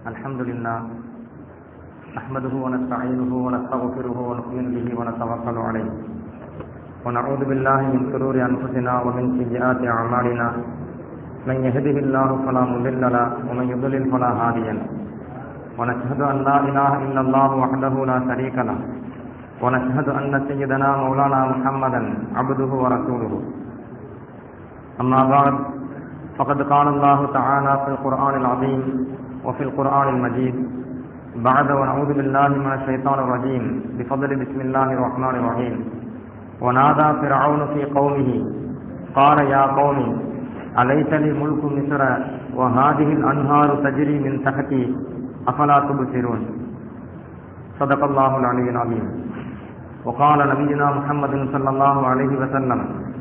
الحمد لله نحمده ونستعينه ونستغفره ونؤمن به ونتوكل عليه ونعوذ بالله من شرور أنفسنا ومن سيئات أعمالنا من يهده الله فلا مضل له ومن يضلل فلا هادي له ونشهد أن لا إله إلا الله وحده لا شريك له ونشهد أن سيدنا مولانا محمدا عبده ورسوله أما بعد فقد قال الله تعالى في القرآن العظيم وفي القرآن المجيد بعد ونعوذ بالله من الشيطان الرجيم بفضل بسم الله الرحمن الرحيم ونادى فرعون في قومه قال يا قوم أليس لي ملك مصر وهذه الأنهار تجري من تحتي أفلا تبصرون صدق الله العلي العظيم وقال نبينا محمد صلى الله عليه وسلم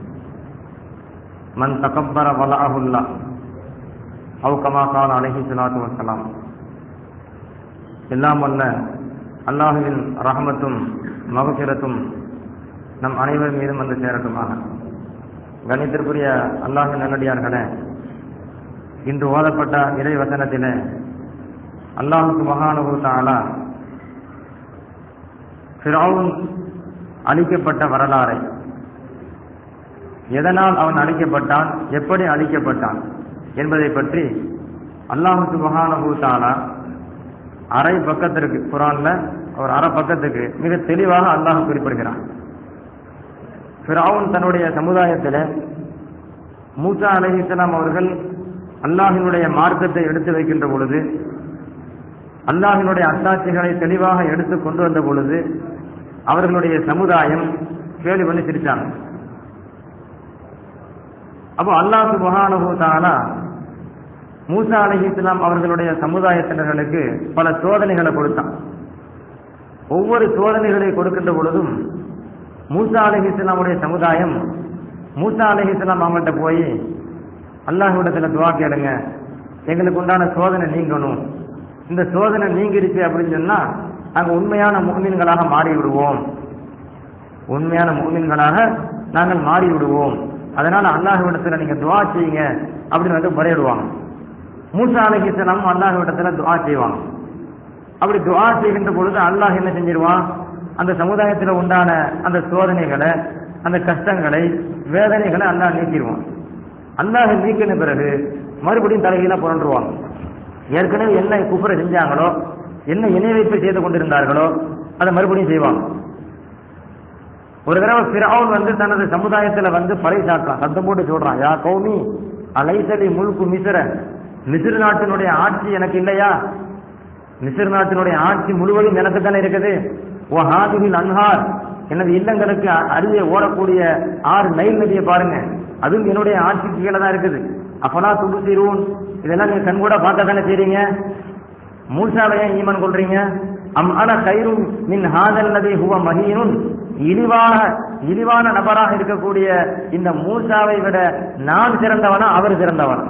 من تكبر ولعه الله أو كما قال عليه الصلاة والسلام எல்லாம் வல்ல அல்லாஹுவின் ரஹமத்தும் மகசிரத்தும் நம் அனைவர் மீதும் வந்து சேரட்டுமாக கணித்திற்குரிய அல்லாஹின் நல்லடியார்களே இன்று ஓதப்பட்ட இறை வசனத்திலே அல்லாஹுக்கு மகானுபு தாலா ஃபிரௌன் அழிக்கப்பட்ட வரலாறை எதனால் அவன் அழிக்கப்பட்டான் எப்படி அழிக்கப்பட்டான் என்பதை பற்றி அல்லாஹுக்கு மகானுபு தாலா அரை பக்கத்திற்கு குரான்ல ஒரு அரை பக்கத்துக்கு மிக தெளிவாக அல்லாஹ் குறிப்பிடுகிறான் ஃபிரௌன் தன்னுடைய சமுதாயத்தில் மூசா அலஹிஸ்லாம் அவர்கள் அல்லாஹினுடைய மார்க்கத்தை எடுத்து வைக்கின்ற பொழுது அல்லாஹினுடைய அத்தாட்சிகளை தெளிவாக எடுத்து கொண்டு வந்த பொழுது அவர்களுடைய சமுதாயம் கேள்வி பண்ணி சிரிச்சாங்க அப்போ அல்லாஹு மகானுபூத்தானா மூசா அலஹி இஸ்லாம் அவர்களுடைய சமுதாயத்தினர்களுக்கு பல சோதனைகளை கொடுத்தான் ஒவ்வொரு சோதனைகளை கொடுக்கின்ற பொழுதும் மூசா அலஹி இஸ்லாமுடைய சமுதாயம் மூசா அலஹி இஸ்லாம் அவங்கள்ட்ட போய் அல்லாஹ்விடத்தில் துவா கேளுங்க எங்களுக்கு உண்டான சோதனை நீங்கணும் இந்த சோதனை நீங்கிருச்சு அப்படின்னு சொன்னா நாங்கள் உண்மையான முகமீன்களாக மாறி விடுவோம் உண்மையான முகமீன்களாக நாங்கள் மாறி விடுவோம் அதனால அல்லாஹ்விடத்தில் நீங்க துவா செய்யுங்க அப்படின்னு வந்து முறையிடுவாங்க மூசா அலஹிஸ்லாம் அல்லாஹ் இடத்துல துவா செய்வாங்க அப்படி துவா செய்கின்ற பொழுது அல்லாஹ் என்ன செஞ்சிருவான் அந்த சமுதாயத்தில் உண்டான அந்த சோதனைகளை அந்த கஷ்டங்களை வேதனைகளை அல்லாஹ் நீக்கிடுவான் அல்லாஹ் நீக்கின பிறகு மறுபடியும் தலைகீழ புரண்டுருவாங்க ஏற்கனவே என்ன குப்புரை செஞ்சாங்களோ என்ன இணை வைப்பு செய்து கொண்டிருந்தார்களோ அதை மறுபடியும் செய்வாங்க ஒரு தடவை பிறவுன் வந்து தனது சமுதாயத்தில் வந்து பறைசாட்டான் சத்தம் போட்டு சொல்றான் யா கௌமி அலைசலி முழுக்கு மிசிற மிசிறு நாட்டினுடைய ஆட்சி எனக்கு இல்லையா மிசிறு நாட்டினுடைய ஆட்சி முழுவதும் எனக்கு தானே இருக்குது ஓ ஹாதிவில் அன்ஹார் எனது இல்லங்களுக்கு அருகே ஓடக்கூடிய ஆறு நைல் நதியை பாருங்க அதுவும் என்னுடைய ஆட்சிக்கு கீழே தான் இருக்குது அப்பனா துபுசிரூன் இதெல்லாம் நீங்க கண் கூட பார்க்க தானே செய்றீங்க மூசாவை ஏன் ஈமன் கொள்றீங்க அம் அன கைரும் மின் ஹாதல் நதி ஹுவ மஹீனுன் இழிவான இழிவான நபராக இருக்கக்கூடிய இந்த மூசாவை விட நான் சிறந்தவனா அவர் சிறந்தவனா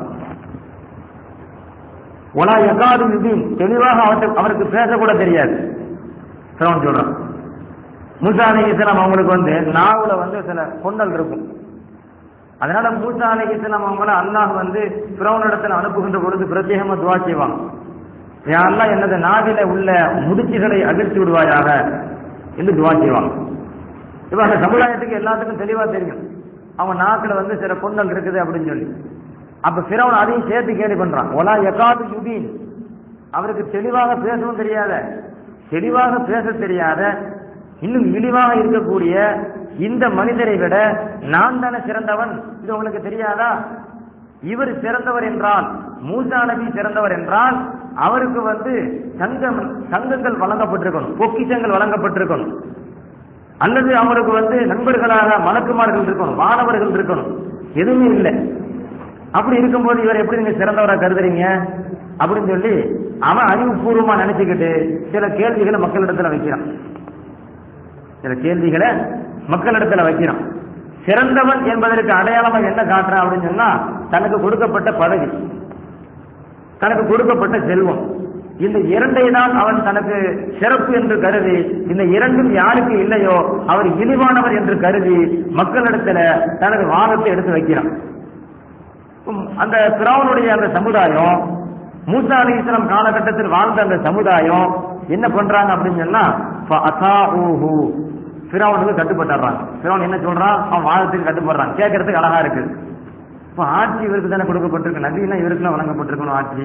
ஒலா எக்காது யுபீன் தெளிவாக அவருக்கு அவருக்கு பேசக்கூட தெரியாது சிரவன் சொல்றான் மூசா அலி இஸ்லாம் அவங்களுக்கு வந்து நாவுல வந்து சில கொண்டல் இருக்கும் அதனால மூசா அலி இஸ்லாம் அவங்கள அல்லாஹ் வந்து பிறவன் இடத்துல அனுப்புகின்ற பொழுது பிரத்யேகமா துவா செய்வாங்க யாரெல்லாம் எனது நாவில உள்ள முடிச்சுகளை அகழ்த்தி விடுவாயாக என்று துவா செய்வாங்க இப்ப அந்த சமுதாயத்துக்கு எல்லாத்துக்கும் தெளிவா தெரியும் அவங்க நாக்குல வந்து சில கொண்டல் இருக்குது அப்படின்னு சொல்லி அப்ப பிறவன் அதையும் சேர்த்து கேள்வி பண்றான் ஒலா எக்காது யுபீன் அவருக்கு தெளிவாக பேசவும் தெரியாத தெளிவாக பேச தெரியாத இன்னும் இழிவாக இருக்கக்கூடிய இந்த மனிதரை விட நான் தானே சிறந்தவன் இது உங்களுக்கு தெரியாதா இவர் சிறந்தவர் என்றால் மூசா நபி சிறந்தவர் என்றால் அவருக்கு வந்து சங்கம் சங்கங்கள் வழங்கப்பட்டிருக்கணும் பொக்கிஷங்கள் வழங்கப்பட்டிருக்கணும் அல்லது அவருக்கு வந்து நண்பர்களாக மலக்குமார்கள் இருக்கணும் மாணவர்கள் இருக்கணும் எதுவுமே இல்லை அப்படி இருக்கும்போது இவர் எப்படி நீங்க சிறந்தவரா கருதுறீங்க அப்படின்னு சொல்லி அவன் அறிவுபூர்வமா நினைச்சுக்கிட்டு சில கேள்விகளை மக்களிடத்துல வைக்கிறான் சில கேள்விகளை மக்களிடத்துல வைக்கிறான் சிறந்தவன் என்பதற்கு அடையாளமா என்ன காட்டுறான் அப்படின்னு சொன்னா தனக்கு கொடுக்கப்பட்ட பதவி தனக்கு கொடுக்கப்பட்ட செல்வம் இந்த இரண்டை தான் அவன் தனக்கு சிறப்பு என்று கருதி இந்த இரண்டும் யாருக்கு இல்லையோ அவர் இழிவானவர் என்று கருதி மக்களிடத்துல தனது வாதத்தை எடுத்து வைக்கிறான் அந்த பிராவனுடைய அந்த சமுதாயம் மூசா அலிஸ்லாம் காலகட்டத்தில் வாழ்ந்த அந்த சமுதாயம் என்ன பண்றாங்க அப்படின்னு சொன்னா ஃபஅதாஊஹு. ஃபிரௌனுக்கு கட்டுப்பட்டுறாங்க ஃபிரௌன் என்ன சொல்றான் அவன் வாதத்துக்கு கட்டுப்படுறான் கேட்கறதுக்கு அழகா இருக்கு இப்ப ஆட்சி இவருக்கு தானே கொடுக்கப்பட்டிருக்கு நபியெல்லாம் இவருக்குலாம் வழங்கப்பட்டிருக்கணும் ஆட்சி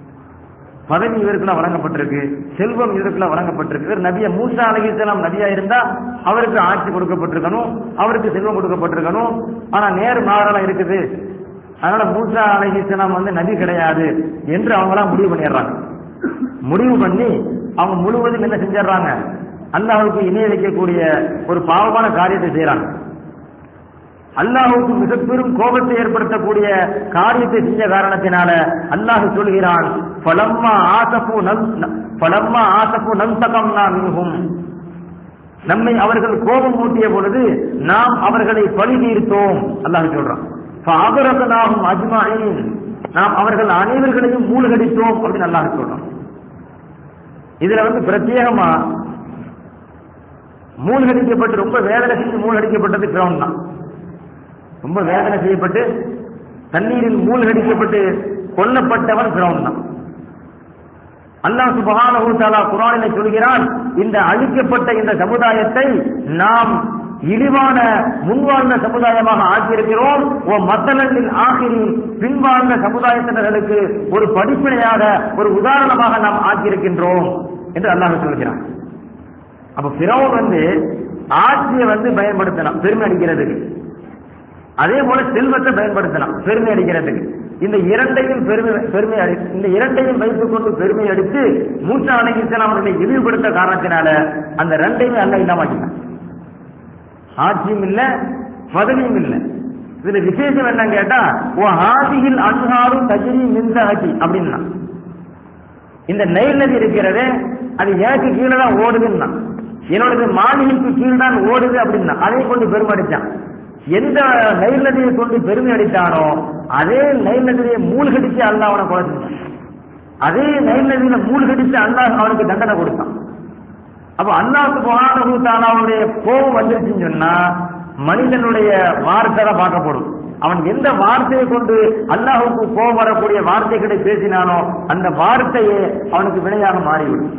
பதவி இவருக்குலாம் வழங்கப்பட்டிருக்கு செல்வம் இவருக்குலாம் வழங்கப்பட்டிருக்கு இவர் நபிய மூசா அலிஸ்லாம் நபியா இருந்தா அவருக்கு ஆட்சி கொடுக்கப்பட்டிருக்கணும் அவருக்கு செல்வம் கொடுக்கப்பட்டிருக்கணும் ஆனா நேர் மாறலாம் இருக்குது அதனால மூசா அலிஸ்லாம் வந்து நபி கிடையாது என்று அவங்களாம் முடிவு பண்ணிடுறாங்க முடிவு பண்ணி அவங்க முழுவதும் என்ன செஞ்சிடறாங்க அல்லாஹ்வுக்கு இணைய வைக்கக்கூடிய ஒரு பாவமான காரியத்தை செய்யறாங்க அல்லாஹ்வுக்கு மிக பெரும் கோபத்தை ஏற்படுத்தக்கூடிய காரியத்தை செஞ்ச காரணத்தினால அல்லாஹ் சொல்கிறான் பலம்மா ஆசப்பு நம் பலம்மா ஆசப்பு நம் தகம்னா மிகவும் நம்மை அவர்கள் கோபம் ஊட்டிய பொழுது நாம் அவர்களை பழி தீர்த்தோம் அல்லாஹ் சொல்றான் அபரகனாகும் அஜ்மாயின் நாம் அவர்கள் அனைவர்களையும் மூழ்கடித்தோம் அப்படின்னு அல்லாஹ் சொல்றான் இதுல வந்து பிரத்யேகமா மூழ்கடிக்கப்பட்டு ரொம்ப வேதனை செஞ்சு மூழ்கடிக்கப்பட்டது கிரௌண்ட் தான் ரொம்ப வேதனை செய்யப்பட்டு தண்ணீரில் மூழ்கடிக்கப்பட்டு கொல்லப்பட்டவன் கிரௌண்ட் தான் அல்லாஹ் சுபஹானஹு தஆலா குர்ஆனிலே சொல்கிறான் இந்த அழிக்கப்பட்ட இந்த சமுதாயத்தை நாம் இழிவான முன்வாழ்ந்த சமுதாயமாக ஆக்கியிருக்கிறோம் ஓ மத்தலத்தில் ஆகிரி பின்வாழ்ந்த சமுதாயத்தினர்களுக்கு ஒரு படிப்பினையாக ஒரு உதாரணமாக நாம் ஆக்கியிருக்கின்றோம் என்று அல்லாஹ் சொல்கிறான் அப்ப பிறவும் வந்து ஆட்சியை வந்து பயன்படுத்தலாம் பெருமை அடிக்கிறதுக்கு அதே போல செல்வத்தை பயன்படுத்தலாம் பெருமை அடிக்கிறதுக்கு இந்த இரண்டையும் பெருமை பெருமை அடி இந்த இரண்டையும் வைத்துக் கொண்டு பெருமை அடித்து மூசா அலைகிஸ்லாம் அவர்களை இழிவுபடுத்த காரணத்தினால அந்த ரெண்டையுமே அல்ல இல்லாமக்கிட்டான் ஆட்சியும் இல்ல பதவியும் இல்ல இதுல விசேஷம் என்னன்னு கேட்டா ஓ ஆதியில் அன்ஹாரும் தஜினி மிந்த ஆட்சி அப்படின்னா இந்த நெல் நதி இருக்கிறதே அது எனக்கு கீழே தான் ஓடுதுன்னா என்னோட மாளிகைக்கு கீழ் தான் ஓடுது அப்படின்னா அதை கொண்டு பெருமை அடிச்சான் எந்த நெல் நதியை கொண்டு பெருமை அடித்தானோ அதே நெல் நதியை மூழ்கடிச்சு அல்லாஹ் அவனை கொலை செஞ்சான் அதே நெல் நதியில மூழ்கடிச்சு அல்லாஹ் அவனுக்கு தண்டனை கொடுத்தான் அப்ப அல்லாஹ் சுப்ஹானஹு தஆலாவுடைய கோபம் வந்துருச்சுன்னு சொன்னா மனிதனுடைய வார்த்தை தான் பார்க்கப்படும் அவன் எந்த வார்த்தையை கொண்டு அல்லாஹுக்கு கோபம் வரக்கூடிய வார்த்தைகளை பேசினானோ அந்த வார்த்தையே அவனுக்கு வினையாக மாறிவிடும்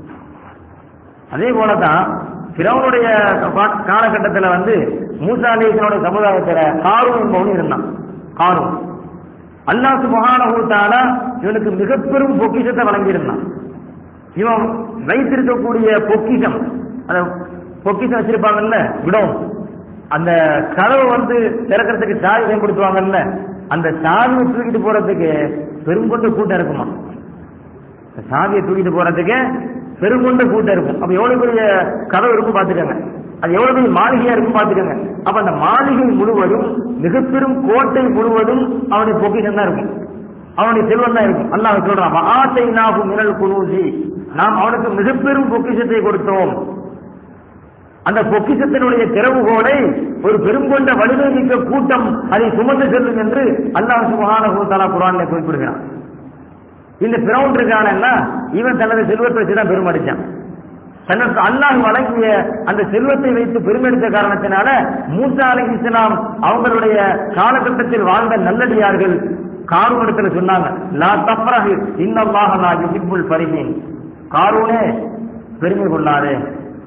அதே போலதான் பிறவனுடைய காலகட்டத்தில் வந்து மூசா அலிசனுடைய சமுதாயத்துல காரும் என்பவன் இருந்தான் காரும் அல்லாஹ் சுபஹானஹு தஆலா இவனுக்கு மிக பெரும் பொக்கிஷத்தை வழங்கியிருந்தான் இவன் வைத்திருக்கக்கூடிய பொக்கிஷம் அந்த பொக்கிஷம் வச்சிருப்பாங்கல்ல விடம் அந்த கதவை வந்து திறக்கிறதுக்கு சாவி பயன்படுத்துவாங்கல்ல அந்த சாவியை தூக்கிட்டு போறதுக்கு பெருங்கொண்ட கூட்டம் இருக்குமா இந்த சாவியை தூக்கிட்டு போறதுக்கு பெருங்கொண்ட கூட்டம் இருக்கும் அப்ப எவ்வளவு பெரிய கதவு இருக்கும் பாத்துக்கோங்க அது எவ்வளவு பெரிய மாளிகையா இருக்கும் பாத்துக்கோங்க அப்ப அந்த மாளிகை முழுவதும் மிக பெரும் கோட்டை முழுவதும் அவனுடைய பொக்கிஷம் தான் இருக்கும் அவனுடைய செல்வம் தான் இருக்கும் அல்லாஹ் சொல்றான் ஆசை நாகும் மினல் குனூசி நாம் அவனுக்கு மிக பெரும் பொக்கிஷத்தை கொடுத்தோம் அந்த பொக்கிஷத்தினுடைய திறவுகோலை ஒரு பெருங்கொண்ட வலிமை மிக்க கூட்டம் அதை சுமந்து செல்லும் என்று அல்லாஹ் சுபஹானஹு தஆலா குர்ஆனில் குறிப்பிடுகிறான் இந்த பிரவுன் இருக்கானன்னா இவன் தனது செல்வத்தை வச்சு தான் பெருமடிச்சான் தனக்கு அல்லாஹ் வழங்கிய அந்த செல்வத்தை வைத்து பெருமெடுத்த காரணத்தினால மூசா அலி இஸ்லாம் அவங்களுடைய காலகட்டத்தில் வாழ்ந்த நல்லடியார்கள் காரூனிடத்துல சொன்னாங்க லா தப்ரஹு இன்னல்லாஹ லா யுஹிப்புல் ஃபரிஹீன் காரூனே பெருமை கொள்ளாதே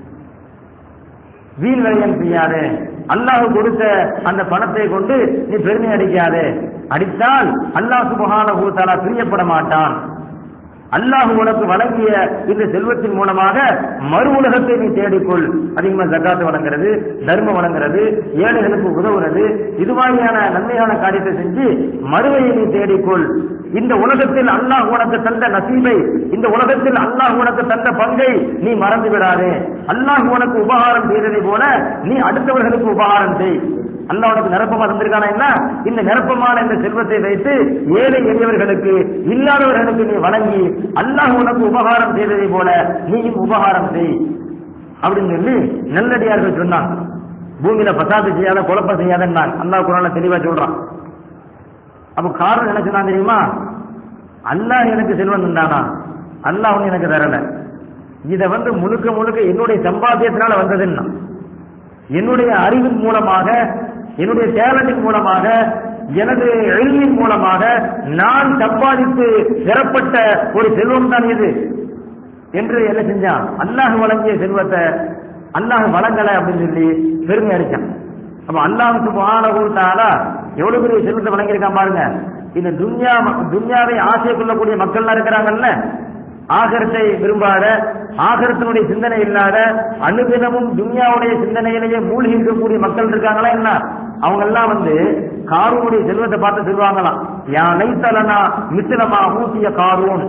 வீண் விரயம் செய்யாதே அல்லாஹ் கொடுத்த அந்த பணத்தை கொண்டு நீ பெருமை அடிக்காதே அடித்தால் அல்லாஹ் சுபஹானஹு தஆலா பிரியப்பட மாட்டான் அல்லாஹ் உனக்கு வழங்கிய இந்த செல்வத்தின் மூலமாக மறு உலகத்தை நீ தேடிக்கொள் அதிகமா ஜக்காத்து வழங்குறது தர்மம் வழங்குறது ஏழைகளுக்கு உதவுறது இது மாதிரியான நன்மையான காரியத்தை செஞ்சு மறுவையை நீ தேடிக்கொள் இந்த உலகத்தில் அல்லாஹ் உனக்கு தந்த நசீபை இந்த உலகத்தில் அல்லாஹ் உனக்கு தந்த பங்கை நீ மறந்து விடாதே அல்லாஹ் உனக்கு உபகாரம் செய்ததை போல நீ அடுத்தவர்களுக்கு உபகாரம் செய் அல்லாஹ் உனக்கு நிரப்பமா தந்திருக்கானா என்ன இந்த நிரப்பமான இந்த செல்வத்தை வைத்து ஏழை எளியவர்களுக்கு இல்லாதவர்களுக்கு நீ வழங்கி அல்லாஹ் உனக்கு உபகாரம் செய்ததை போல நீயும் உபகாரம் செய் அப்படின்னு சொல்லி நல்லடியார்கள் சொன்னாங்க பூமியில பசாத்து செய்யாத குழப்பம் செய்யாதன்னாங்க அல்லாஹ் குரான தெளிவா சொல்றான் அப்ப காரணம் என்ன சொன்னா தெரியுமா அல்லாஹ் எனக்கு செல்வம் தந்தானா அல்லாஹ் ஒண்ணு எனக்கு தரல இத வந்து முழுக்க முழுக்க என்னுடைய சம்பாத்தியத்தினால வந்ததுன்னா என்னுடைய அறிவின் மூலமாக என்னுடைய டேலண்டின் மூலமாக எனது எழுதின் மூலமாக நான் சம்பாதித்து பெறப்பட்ட ஒரு செல்வம் தான் இது என்று என்ன செஞ்சான் அல்லாஹ் வழங்கிய செல்வத்தை அல்லாஹ் வழங்கல அப்படின்னு சொல்லி பெருமை அடிச்சான் அப்ப அல்லாஹ் சுப்ஹானஹு தஆலா எவ்வளவு பெரிய செல்வத்தை வழங்கியிருக்கான் பாருங்க இந்த துன்யா துன்யாவை ஆசை கொள்ளக்கூடிய மக்கள்லாம் இருக்கிறாங்கல்ல ஆகரத்தை விரும்பாத ஆகரத்தினுடைய சிந்தனை இல்லாத அனுதினமும் துன்யாவுடைய சிந்தனையிலேயே மூழ்கி இருக்கக்கூடிய மக்கள் இருக்காங்களா என்ன அவங்க எல்லாம் வந்து காரூனுடைய செல்வத்தை பார்த்து சொல்லுவாங்களாம் யா லைத்தலனா மித்திரமா ஊசிய காரூன்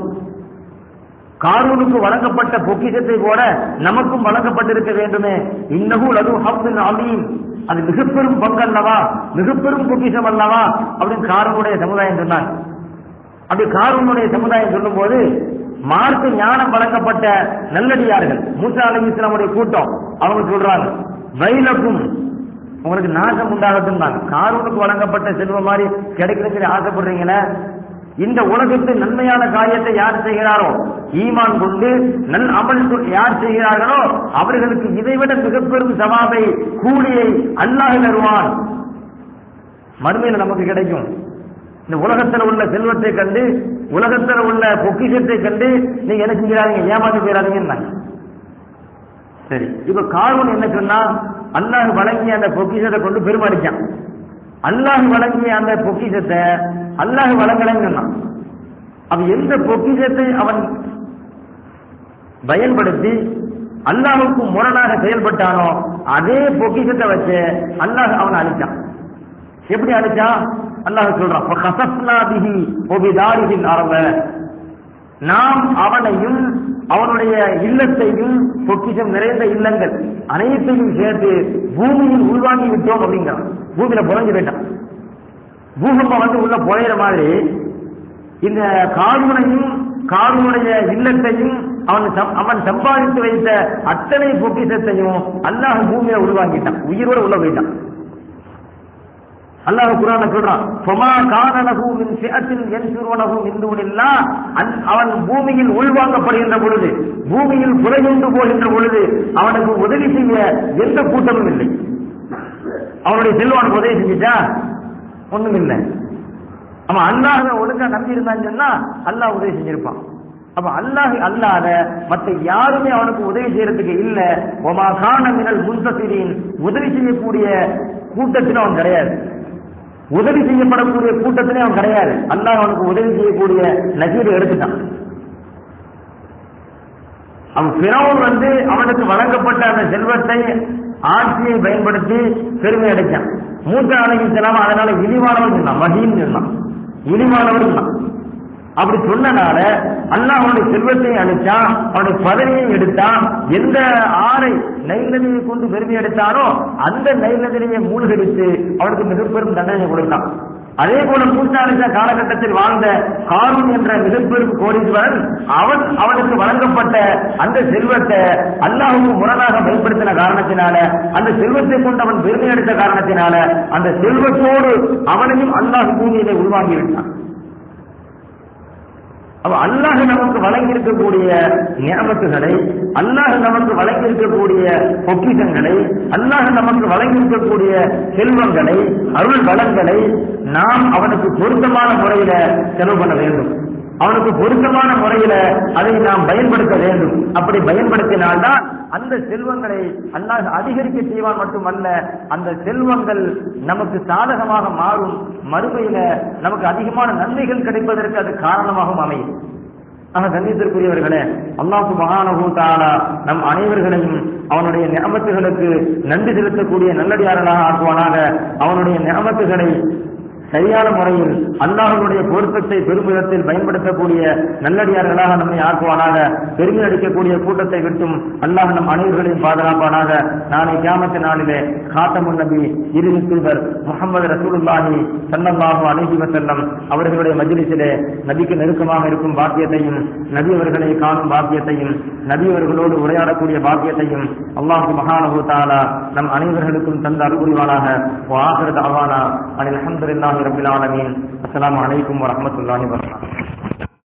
காரூனுக்கு வழங்கப்பட்ட பொக்கிஷத்தை போல நமக்கும் வழங்கப்பட்டிருக்க வேண்டுமே இன்னகும் அது ஹப்துல் அலீம் அது மிகப்பெரும் பங்கு அல்லவா மிகப்பெரும் பொக்கிஷம் அல்லவா அப்படின்னு காரூனுடைய சமுதாயம் சொன்னாங்க அப்படி காரூனுடைய சமுதாயம் சொல்லும்போது மார்க்க ஞானம் வழங்கப்பட்ட நல்லடியார்கள் மூசா அலி இஸ்லாமுடைய கூட்டம் அவங்க சொல்றாங்க வயலக்கும் உங்களுக்கு நாசம் உண்டாகட்டும் தான் காரூனுக்கு வழங்கப்பட்ட செல்வம் மாதிரி கிடைக்கிறதுக்கு ஆசைப்படுறீங்களே இந்த உலகத்து நன்மையான காரியத்தை யார் செய்கிறாரோ ஈமான் கொண்டு நல் அமல் கொண்டு யார் செய்கிறார்களோ அவர்களுக்கு இதைவிட மிகப்பெரும் சவாபை கூலியை அல்லாஹ் தருவான் மறுமையில் நமக்கு கிடைக்கும் இந்த உலகத்தில் உள்ள செல்வத்தை கண்டு உலகத்தில் உள்ள பொக்கிஷத்தை கண்டு நீங்க என்ன செஞ்சிடாதீங்க ஏமாந்து போயிடாதீங்கன்னாங்க சரி இப்ப காரணம் என்ன சொன்னா அல்லாஹ் வழங்கிய அந்த பொக்கிஷத்தை கொண்டு பெருமடிச்சான் அல்லாஹ் வழங்கிய அந்த பொக்கிஷத்தை அல்லாஹ் வழங்கலைன்னு சொன்னான் அப்ப எந்த பொக்கிஷத்தை அவன் பயன்படுத்தி அல்லாஹுக்கு முரணாக செயல்பட்டானோ அதே பொக்கிஷத்தை வச்சு அல்லாஹ் அவனை அழிச்சான் எப்படி அழிச்சான் அல்லாஹ் சொல்றான் "ஃபகஸஃப்னா பிஹி வபிதாரிஹில் அர்த." நாம் அவனையும் அவனுடைய இல்லத்தையும் பொக்கிஷம் நிறைந்த இல்லங்கள் அனைத்தையும் சேர்த்து பூமியில் உள்வாங்கி விட்டோம் அப்படிங்கிறான் பூமியில புரஞ்சு போயிட்டான் பூகம்பம் வந்து உள்ள புழையிற மாதிரி இந்த கார்முனையும் கார்முடைய இல்லத்தையும் அவன் சம்- அவன் சம்பாதித்து வைத்த அத்தனை பொக்கிஷத்தையும் அல்லாஹ் பூமியில உள்வாங்கிட்டான் உயிரோட உள்ள போயிட்டான் அல்லாஹ் குரான சொல்றான் ஃபமா கான லஹு மின் ஃபிஅத்தின் யன்சுருனஹு மின் தூனில்லாஹ் அன்- அவன் பூமியில் உள்வாங்கப்படுகின்ற பொழுது பூமியில் புரையுண்டு போகின்ற பொழுது அவனுக்கு உதவி செய்ய எந்த கூட்டமும் இல்லை அவனுடைய செல்வானுக்கு உதவி செஞ்சுட்டா ஒண்ணும் இல்லை அவன் அல்லாஹ் ஒழுங்கா நம்பி இருந்தான்னு சொன்னா அல்லாஹ் உதவி செஞ்சிருப்பான் அப்ப அல்லாஹ் அல்லாத மற்ற யாருமே அவனுக்கு உதவி செய்யறதுக்கு இல்ல ஒமா கான மினல் முன்தசிரின் உதவி செய்யக்கூடிய கூட்டத்திலும் அவன் கிடையாது உதவி செய்யப்படக்கூடிய கூட்டத்திலே அவன் கிடையாது அல்லாஹ் அவனுக்கு உதவி செய்யக்கூடிய நசீரை எடுத்துட்டான் அவன் பிறவும் வந்து அவனுக்கு வழங்கப்பட்ட அந்த செல்வத்தை ஆட்சியை பயன்படுத்தி பெருமை அடைச்சான் மூத்த அழகி செல்லாம அதனால இழிவானவர் சொன்னான் மகின்னு சொன்னான் இழிவானவர் சொன்னான் அப்படி சொன்னனால அல்லாஹ் அவனுடைய செல்வத்தை அழிச்சான் அவனுடைய பதவியை எடுத்தான் எந்த ஆறை நைல் நதியை கொண்டு பெருமை எடுத்தானோ அந்த நைல் நதியை மூழ்கடித்து அவனுக்கு மிகப்பெரும் தண்டனை கொடுத்தான் அதே போல மூசா அலிசா காலகட்டத்தில் வாழ்ந்த ஹாரூன் என்ற மிகப்பெரும் கோடீஸ்வரன் அவன் அவனுக்கு வழங்கப்பட்ட அந்த செல்வத்தை அல்லாஹுக்கு முரணாக பயன்படுத்தின காரணத்தினால அந்த செல்வத்தை கொண்டு அவன் பெருமை எடுத்த காரணத்தினால அந்த செல்வத்தோடு அவனையும் அல்லாஹ் பூமியிலே உள்வாங்கி விட்டான் அப்ப அல்லாஹ் நமக்கு வழங்கி இருக்கக்கூடிய நியமத்துகளை அல்லாஹ் நமக்கு வழங்கி இருக்கக்கூடிய பொக்கிஷங்களை அல்லாஹ் நமக்கு வழங்கி இருக்கக்கூடிய செல்வங்களை அருள் வளங்களை நாம் அவனுக்கு பொருத்தமான முறையில செலவு பண்ண வேண்டும் அவனுக்கு பொருத்தமான முறையில அதை நாம் பயன்படுத்த வேண்டும் அப்படி பயன்படுத்தினால்தான் அந்த செல்வங்களை அல்லாஹ் அதிகரிக்க செய்வான் மட்டுமல்ல அந்த செல்வங்கள் நமக்கு சாதகமாக மாறும் மறுமையில நமக்கு அதிகமான நன்மைகள் கிடைப்பதற்கு அது காரணமாகவும் அமையும் ஆக கண்ணியத்திற்குரியவர்களே அல்லாஹு மகானஹு தாலா நம் அனைவர்களையும் அவனுடைய நியமத்துகளுக்கு நன்றி செலுத்தக்கூடிய நல்லடியார்களாக ஆக்குவானாக அவனுடைய நியமத்துகளை சரியான முறையில் அல்லாஹனுடைய பொருத்தத்தை பெரும் விதத்தில் பயன்படுத்தக்கூடிய நல்லடியார்களாக நம்மை ஆக்குவானாக பெருமை அடிக்கக்கூடிய கூட்டத்தை விட்டும் அல்லாஹ் நம் அனைவர்களையும் பாதுகாப்பானாக நாளை கியாமத்து நாளிலே காத்தமுன் நபி இறுதி தூதர் முகமது ரசூலுல்லாஹி ஸல்லல்லாஹு அலைஹி வஸல்லம் அவர்களுடைய மஜ்லிஸிலே நபிக்கு நெருக்கமாக இருக்கும் பாக்கியத்தையும் நபி அவர்களை காணும் பாக்கியத்தையும் நபி அவர்களோடு உரையாடக்கூடிய பாக்கியத்தையும் அல்லாஹு மகானஹு தஆலா நம் அனைவர்களுக்கும் தந்த அருள்புரிவானாக வாஹிரு தஅவானா அனில் அல்ஹம்துலில்லாஹி ரப்பில் ஆலமீன் அஸ்ஸலாமு அலைக்கும் வரஹ்மத்துல்லாஹி வபரகாத்துஹு